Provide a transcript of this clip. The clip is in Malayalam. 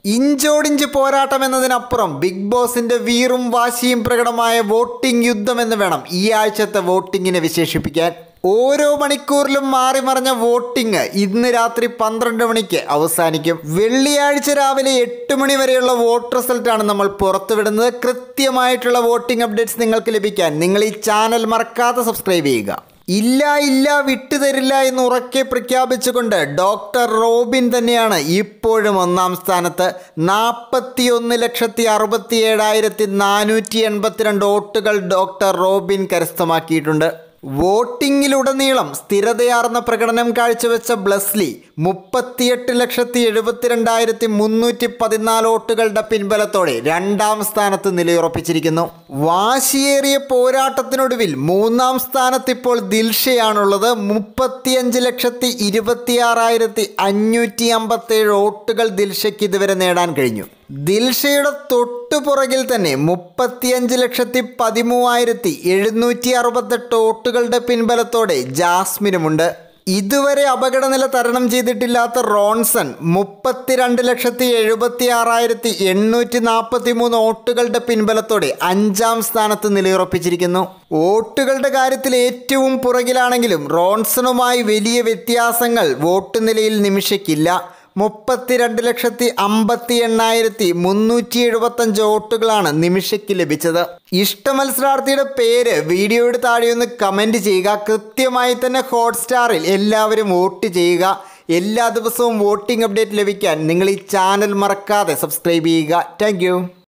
ഇഞ്ചോടിഞ്ച് പോരാട്ടം എന്നതിനപ്പുറം ബിഗ് ബോസിന്റെ വീറും വാശിയും പ്രകടമായ വോട്ടിംഗ് യുദ്ധം എന്ന് വേണം ഈ ആഴ്ചത്തെ വോട്ടിങ്ങിനെ വിശേഷിപ്പിക്കാൻ ഓരോ മണിക്കൂറിലും മാറി മറിഞ്ഞ വോട്ടിംഗ് ഇന്ന് രാത്രി പന്ത്രണ്ട് മണിക്ക് അവസാനിക്കും വെള്ളിയാഴ്ച രാവിലെ എട്ട് മണി വരെയുള്ള വോട്ട് റിസൾട്ടാണ് നമ്മൾ പുറത്തുവിടുന്നത് കൃത്യമായിട്ടുള്ള വോട്ടിംഗ് അപ്ഡേറ്റ്സ് നിങ്ങൾക്ക് ലഭിക്കാൻ നിങ്ങൾ ഈ ചാനൽ മറക്കാതെ സബ്സ്ക്രൈബ് ചെയ്യുക ഇല്ല ഇല്ല വിട്ടുതരില്ല എന്ന് ഉറക്കെ പ്രഖ്യാപിച്ചുകൊണ്ട് ഡോക്ടർ റോബിൻ തന്നെയാണ് ഇപ്പോഴും ഒന്നാം സ്ഥാനത്ത് നാൽപ്പത്തി ഒന്ന് ലക്ഷത്തി അറുപത്തി ഏഴായിരത്തി നാനൂറ്റി എൺപത്തിരണ്ട് വോട്ടുകൾ ഡോക്ടർ റോബിൻ കരസ്ഥമാക്കിയിട്ടുണ്ട് വോട്ടിങ്ങിലുടനീളം സ്ഥിരതയാർന്ന പ്രകടനം കാഴ്ചവെച്ച ബ്ലസ്ലി മുപ്പത്തിയെട്ട് ലക്ഷത്തി എഴുപത്തിരണ്ടായിരത്തി മുന്നൂറ്റി പതിനാല് വോട്ടുകളുടെ പിൻബലത്തോടെ രണ്ടാം സ്ഥാനത്ത് നിലയുറപ്പിച്ചിരിക്കുന്നു വാശിയേറിയ പോരാട്ടത്തിനൊടുവിൽ മൂന്നാം സ്ഥാനത്ത് ഇപ്പോൾ ദിൽഷയാണുള്ളത് മുപ്പത്തിയഞ്ച് ലക്ഷത്തി ഇരുപത്തിയാറായിരത്തി അഞ്ഞൂറ്റി അമ്പത്തേഴ് വോട്ടുകൾ ദിൽഷയ്ക്ക് ഇതുവരെ നേടാൻ കഴിഞ്ഞു ദിൽഷയുടെ തൊട്ടുപുറകിൽ തന്നെ മുപ്പത്തിയഞ്ച് ലക്ഷത്തി പതിമൂവായിരത്തി എഴുന്നൂറ്റി അറുപത്തെട്ട് വോട്ടുകളുടെ പിൻബലത്തോടെ ജാസ്മിനുമുണ്ട് ഇതുവരെ അപകടനില തരണം ചെയ്തിട്ടില്ലാത്ത റോൺസൺ മുപ്പത്തിരണ്ട് ലക്ഷത്തി എഴുപത്തി ആറായിരത്തി എണ്ണൂറ്റി നാൽപ്പത്തി മൂന്ന് വോട്ടുകളുടെ പിൻബലത്തോടെ അഞ്ചാം സ്ഥാനത്ത് നിലയുറപ്പിച്ചിരിക്കുന്നു വോട്ടുകളുടെ കാര്യത്തിൽ ഏറ്റവും പുറകിലാണെങ്കിലും റോൺസണുമായി വലിയ വ്യത്യാസങ്ങൾ വോട്ട് നിലയിൽ നിമിഷയ്ക്കില്ല മുപ്പത്തിരണ്ട് ലക്ഷത്തി അമ്പത്തി എണ്ണായിരത്തി മുന്നൂറ്റി എഴുപത്തഞ്ച് വോട്ടുകളാണ് നിമിഷയ്ക്ക് ലഭിച്ചത് ഇഷ്ട മത്സരാർത്ഥിയുടെ പേര് വീഡിയോയുടെ താഴെയൊന്ന് കമൻറ്റ് ചെയ്യുക കൃത്യമായി തന്നെ ഹോട്ട്സ്റ്റാറിൽ എല്ലാവരും വോട്ട് ചെയ്യുക എല്ലാ ദിവസവും വോട്ടിംഗ് അപ്ഡേറ്റ് ലഭിക്കാൻ നിങ്ങൾ ഈ ചാനൽ മറക്കാതെ സബ്സ്ക്രൈബ് ചെയ്യുക താങ്ക്